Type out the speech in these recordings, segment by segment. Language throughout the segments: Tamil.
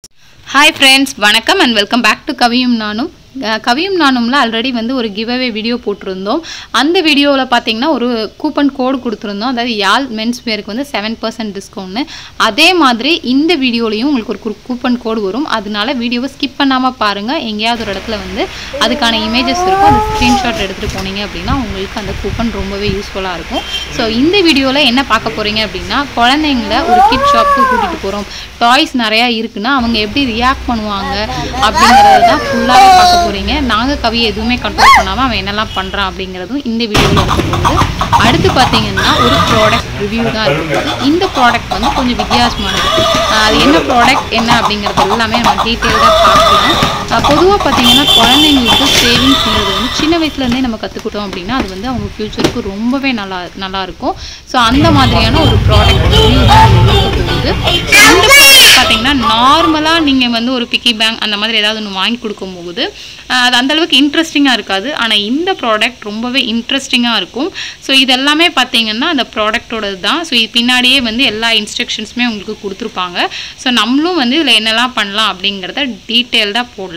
ஹாய் ஃப்ரெண்ட்ஸ் வணக்கம் அண்ட் வெல்கம் பேக் டு கவியும் நானும் அஹ் கவியும் நானும்ல ஆல்ரெடி வந்து ஒரு கிவ்அவே வீடியோ போட்டிருந்தோம் அந்த வீடியோவில் பார்த்தீங்கன்னா ஒரு கூப்பன் கோடு கொடுத்துருந்தோம் அதாவது யாழ் மென்ஸ் வேருக்கு வந்து செவன் பர்சன்ட் டிஸ்கவுண்ட்னு அதே மாதிரி இந்த வீடியோலையும் உங்களுக்கு ஒரு கூப்பன் கோடு வரும் அதனால வீடியோவை ஸ்கிப் பண்ணாமல் பாருங்கள் எங்கேயாவது ஒரு இடத்துல வந்து அதுக்கான இமேஜஸ் இருக்கும் அந்த ஸ்க்ரீன்ஷாட் எடுத்துகிட்டு போனீங்க அப்படின்னா உங்களுக்கு அந்த கூப்பன் ரொம்பவே யூஸ்ஃபுல்லாக இருக்கும் ஸோ இந்த வீடியோவில் என்ன பார்க்க போகிறீங்க அப்படின்னா குழந்தைங்கள ஒரு கிட் ஷாப்புக்கு கூட்டிகிட்டு போகிறோம் டாய்ஸ் நிறையா இருக்குன்னா அவங்க எப்படி ரியாக்ட் பண்ணுவாங்க அப்படிங்கிறத தான் ஃபுல்லாகவே பார்க்க போகிறீங்க நாங்கள் கவியை எதுவுமே கண்ட்ரோல் பண்ணாமல் அவன் என்னெல்லாம் பண்ணுறான் அப்படிங்கிறதும் இந்த வீடியோவில் இருக்க போகுது அடுத்து பார்த்தீங்கன்னா ஒரு ப்ராடக்ட் ரிவ்யூ தான் இருக்குது இந்த ப்ராடக்ட் வந்து கொஞ்சம் வித்தியாசமானது ஆஹ் அது என்ன ப்ராடக்ட் என்ன அப்படிங்கிறது எல்லாமே நம்ம டீட்டெயில்டாக பார்க்கலாம் பொதுவாக பார்த்தீங்கன்னா குழந்தைங்களுக்கு சேவிங்ஸ்ங்கிறது வந்து சின்ன வயசுலேருந்தே நம்ம கற்றுக்கிட்டோம் அப்படின்னா அது வந்து அவங்க ஃப்யூச்சருக்கு ரொம்பவே நல்லா நல்லா இருக்கும் ஸோ அந்த மாதிரியான ஒரு ப்ராடக்ட் ரிவ்யூ தான் இது இருக்க போகுது இந்த ப்ராடக்ட் பார்த்தீங்கன்னா நார்மலாக நீங்கள் வந்து ஒரு பிக்கி பேங்க் அந்த மாதிரி ஏதாவது ஒன்று வாங்கி கொடுக்கும்போது ஆஹ் அது அந்த அளவுக்கு இன்ட்ரெஸ்டிங்காக இருக்காது ஆனால் இந்த ப்ராடக்ட் ரொம்பவே இன்ட்ரெஸ்டிங்காக இருக்கும் ஸோ இது எல்லாமே பார்த்தீங்கன்னா அந்த ப்ராடக்டோடது தான் ஸோ இது பின்னாடியே வந்து எல்லா இன்ஸ்ட்ரக்ஷன்ஸுமே உங்களுக்கு கொடுத்துருப்பாங்க ஸோ நம்மளும் வந்து இதில் என்னெல்லாம் பண்ணலாம் அப்படிங்கிறத டீட்டெயில்டாக போடலாம்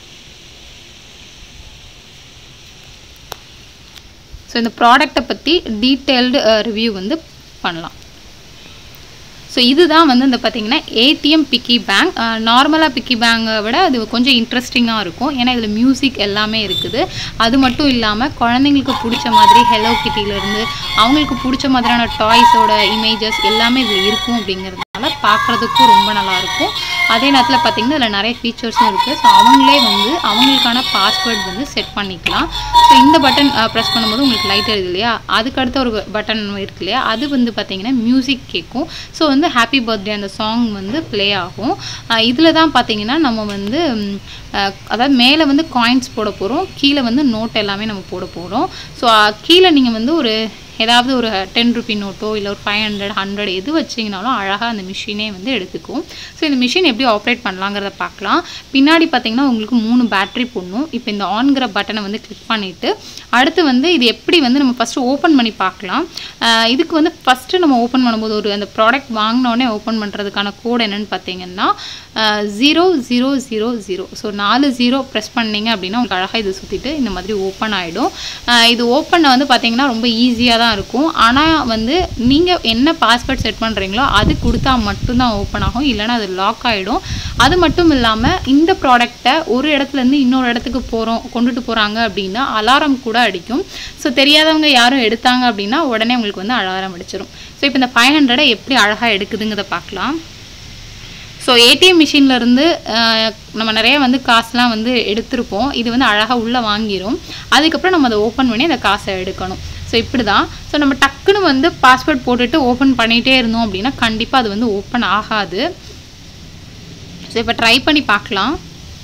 ஸோ இந்த ப்ராடக்ட்டை பற்றி டீட்டெயில்டு ரிவ்யூ வந்து பண்ணலாம் ஸோ இதுதான் வந்து இந்த பார்த்தீங்கன்னா ஏடிஎம் பிக்கி பேங்க் நார்மலாக பிக்கி பேங்கை விட அது கொஞ்சம் இன்ட்ரெஸ்டிங்காக இருக்கும் ஏன்னா இதில் மியூசிக் எல்லாமே இருக்குது அது மட்டும் இல்லாமல் குழந்தைங்களுக்கு பிடிச்ச மாதிரி ஹெலோ கிட்டிலேருந்து அவங்களுக்கு பிடிச்ச மாதிரியான டாய்ஸோட இமேஜஸ் எல்லாமே இதில் இருக்கும் அப்படிங்கிறதுனால பார்க்குறதுக்கும் ரொம்ப நல்லாயிருக்கும் அதே நேரத்தில் பார்த்தீங்கன்னா இதில் நிறைய ஃபீச்சர்ஸும் இருக்குது ஸோ அவங்களே வந்து அவங்களுக்கான பாஸ்வேர்ட் வந்து செட் பண்ணிக்கலாம் ஸோ இந்த பட்டன் ப்ரெஸ் பண்ணும்போது உங்களுக்கு லைட் எரியுது இல்லையா அதுக்கு அடுத்த ஒரு பட்டன் இருக்கு இல்லையா அது வந்து பார்த்தீங்கன்னா மியூசிக் கேட்கும் ஸோ வந்து ஹாப்பி பர்த்டே அந்த சாங் வந்து ப்ளே ஆகும் இதில் தான் பார்த்தீங்கன்னா நம்ம வந்து ம், அஹ், அதாவது மேலே வந்து காயின்ஸ் போட போகிறோம் கீழே வந்து நோட் எல்லாமே நம்ம போட போகிறோம் ஸோ கீழே நீங்கள் வந்து ஒரு ஏதாவது ஒரு டென் ருபி நோட்டோ இல்லை ஒரு ஃபைவ் ஹண்ட்ரட் ஹண்ட்ரட் எது வச்சிங்கனாலும் அழகாக அந்த மிஷினே வந்து எடுத்துக்கும் ஸோ இந்த மிஷின் எப்படி ஆப்ரேட் பண்ணலாங்கிறத பார்க்கலாம் பின்னாடி பார்த்தீங்கன்னா உங்களுக்கு மூணு பேட்டரி போடணும் இப்போ இந்த ஆன்கிற பட்டனை வந்து கிளிக் பண்ணிவிட்டு அடுத்து வந்து இது எப்படி வந்து நம்ம ஃபஸ்ட்டு ஓப்பன் பண்ணி பார்க்கலாம் ஆஹ் இதுக்கு வந்து ஃபஸ்ட்டு நம்ம ஓப்பன் பண்ணும்போது ஒரு அந்த ப்ராடக்ட் வாங்கினோடனே ஓப்பன் பண்ணுறதுக்கான கோட் என்னன்னு பார்த்தீங்கன்னா zero zero zero zero so நாலு ஜீரோ ப்ரெஸ் பண்ணீங்க அப்படின்னா உங்களுக்கு அழகாக இது சுற்றிட்டு இந்த மாதிரி ஓப்பன் ஆகிடும் இது ஓப்பன் வந்து பார்த்தீங்கன்னா ரொம்ப ஈஸியாக தான் இருக்கும் ஆனால் வந்து நீங்கள் என்ன பாஸ்வேர்ட் செட் பண்ணுறீங்களோ அது கொடுத்தா மட்டும்தான் ஓப்பன் ஆகும் இல்லைன்னா அது லாக் ஆகிடும் அது மட்டும் இல்லாமல் இந்த ப்ராடக்டை ஒரு இடத்துலேருந்து இன்னொரு இடத்துக்கு போகிறோம் கொண்டுட்டு போகிறாங்க அப்படின்னா அலாரம் கூட அடிக்கும் ஸோ தெரியாதவங்க யாரும் எடுத்தாங்க அப்படின்னா உடனே உங்களுக்கு வந்து அலாரம் அடிச்சிடும் ஸோ இப்போ இந்த ஃபைவ் ஹண்ட்ரடை எப்படி அழகாக எடுக்குதுங்கிறத பார்க்கலாம் ஸோ ஏடிஎம் மிஷின்லேருந்து நம்ம நிறைய வந்து காசுலாம் வந்து எடுத்திருப்போம் இது வந்து அழகாக உள்ளே வாங்கிரும் அதுக்கப்புறம் நம்ம அதை ஓப்பன் பண்ணி அந்த காசை எடுக்கணும் ஸோ இப்படி தான் ஸோ நம்ம டக்குன்னு வந்து பாஸ்வேர்ட் போட்டுட்டு ஓப்பன் பண்ணிகிட்டே இருந்தோம் அப்படின்னா கண்டிப்பாக அது வந்து ஓப்பன் ஆகாது ஸோ இப்போ ட்ரை பண்ணி பார்க்கலாம்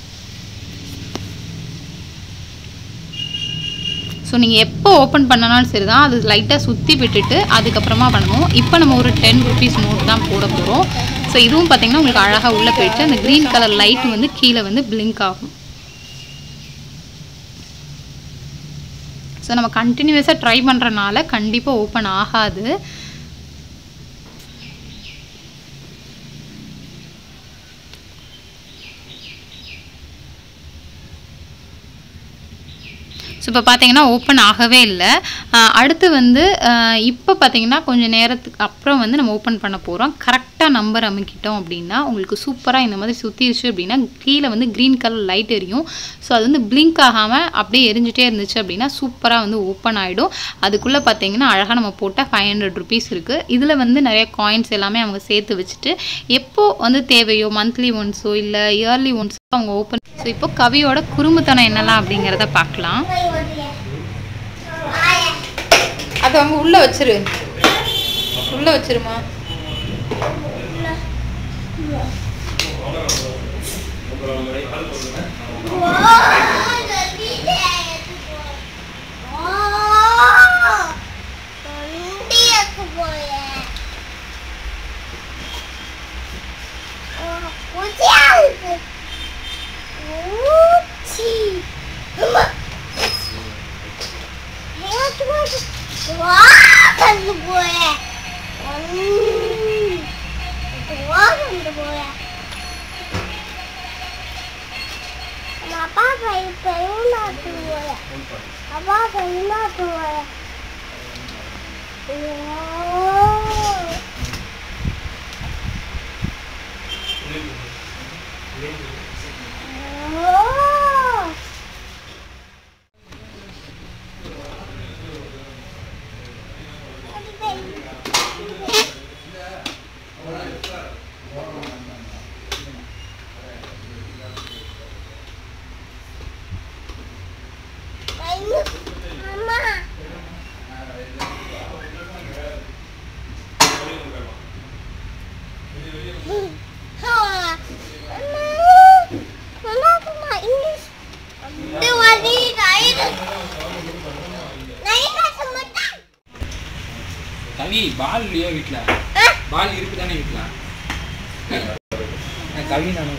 ஸோ நீங்கள் எப்போ ஓப்பன் பண்ணனாலும் சரி தான் அது லைட்டாக சுற்றி விட்டுட்டு அதுக்கப்புறமா பண்ணணும் இப்போ நம்ம ஒரு டென் ருபீஸ் நோட் தான் போட போகிறோம் ஸோ இதுவும் பார்த்தீங்கன்னா உங்களுக்கு அழகாக உள்ளே போயிட்டு அந்த க்ரீன் கலர் லைட் வந்து கீழே வந்து பிளிங்க் ஆகும் ஸோ நம்ம கண்டினியூஸாக ட்ரை பண்ணுறனால கண்டிப்பாக ஓப்பன் ஆகாது ஸோ இப்போ பார்த்தீங்கன்னா ஓப்பன் ஆகவே இல்லை ஆஹ் அடுத்து வந்து ஆஹ் இப்போ பார்த்தீங்கன்னா கொஞ்சம் நேரத்துக்கு அப்புறம் வந்து நம்ம ஓப்பன் பண்ண போகிறோம் கரெக்டாக நம்பர் அமுக்கிட்டோம் அப்படின்னா உங்களுக்கு சூப்பராக இந்த மாதிரி சுற்றிடுச்சு அப்படின்னா கீழே வந்து க்ரீன் கலர் லைட் எரியும் ஸோ அது வந்து பிளிங்க் ஆகாமல் அப்படியே எரிஞ்சிட்டே இருந்துச்சு அப்படின்னா சூப்பராக வந்து ஓப்பன் ஆகிடும் அதுக்குள்ளே பார்த்தீங்கன்னா அழகாக நம்ம போட்டால் ஃபைவ் ஹண்ட்ரட் ருபீஸ் இருக்குது இதில் வந்து நிறைய காயின்ஸ் எல்லாமே அவங்க சேர்த்து வச்சுட்டு எப்போ வந்து தேவையோ மந்த்லி ஒன்ஸோ இல்லை இயர்லி ஒன்ஸோ அவங்க ஓப்பன் ஸோ இப்போ கவியோட குறும்புத்தனம் என்னலாம் அப்படிங்கிறத பார்க்கலாம் அது அவங்க உள்ள வச்சிரு உள்ள வச்சிருமா போய அப்பா கை பெருநாட்டு அப்பா பெருநாட்டு அம்மா கவி பால் இல்லையா வீட்ல பால் இருக்குதானே வீட்ல கவி நான்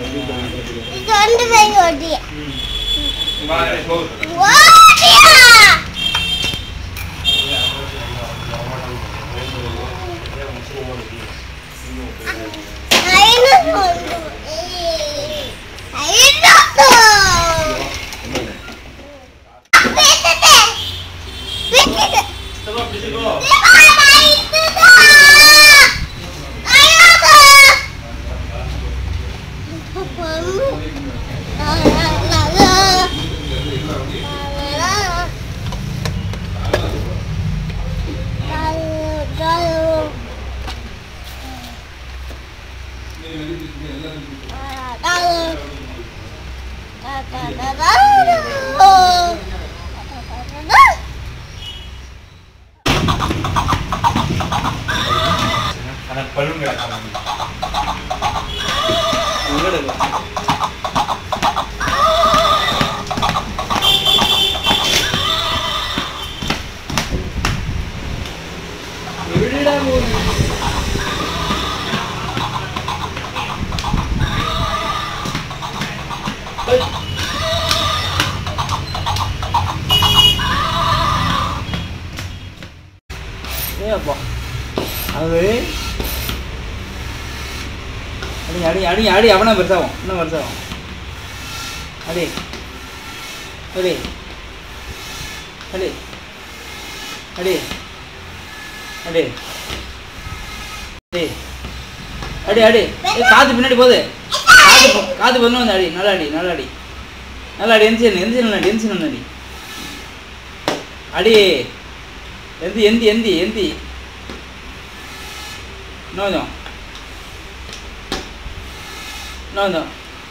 ஏப்பா அது அடி அடி அடி அடி அவனா பெருசாகும் இன்னும் பெருசாகும் அடி அடி அடி அடி அடி அடி அடி அடி ஏய், காத்து பின்னாடி போகுது காத்து போ- காத்து பண்ணு வந்து அடி நல்லா அடி நல்லா அடி நல்லா அடி எந்திச்சு எந்திச்சு அடி எந்திச்சு அடி அடி எந்தி எந்தி எந்தி எந்தி இன்னும் கொஞ்சம் இன்னும் கொஞ்சம்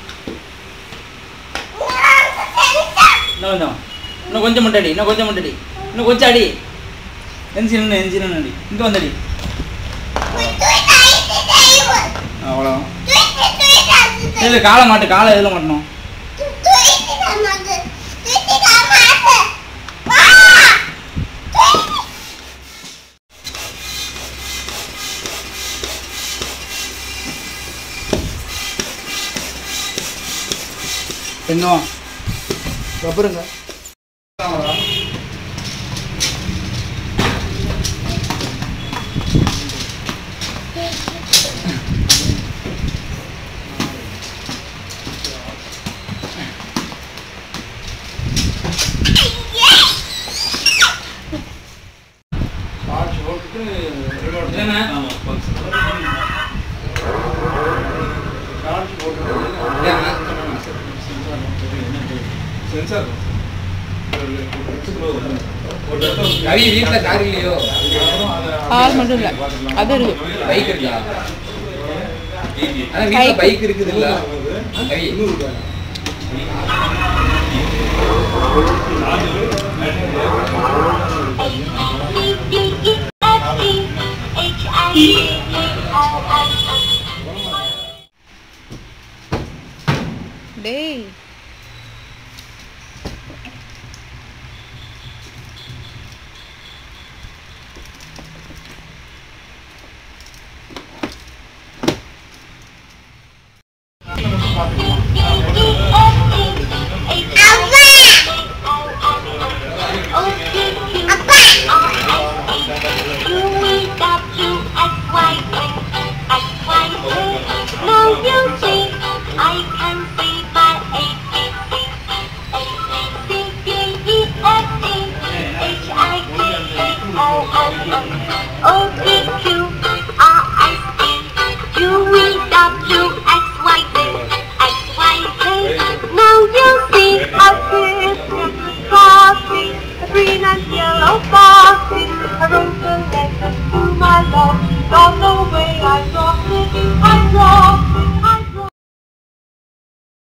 இன்னும் கொஞ்சம் இன்னும் கொஞ்சம் மட்டும் அடி இன்னும் கொஞ்சம் மட்டும் அடி இன்னும் கொஞ்சம் அடி எந்திச்சு நின்று எந்திச்சு நின்று அடி இங்கே வந்தடி அவ்வளோ இல்லை காலை மாட்டு காலை எதில் மாட்டணும் எங்கோ ரப்பருங்க கவி வீட்டுல கார் இல்லையோ கார் மட்டும் இல்லை அது இருக்கு பைக் இருக்கா அதான் வீட்டுல பைக் இருக்குது இல்ல கவி டேய் No, you see, I can see by ABC. O N N O P Q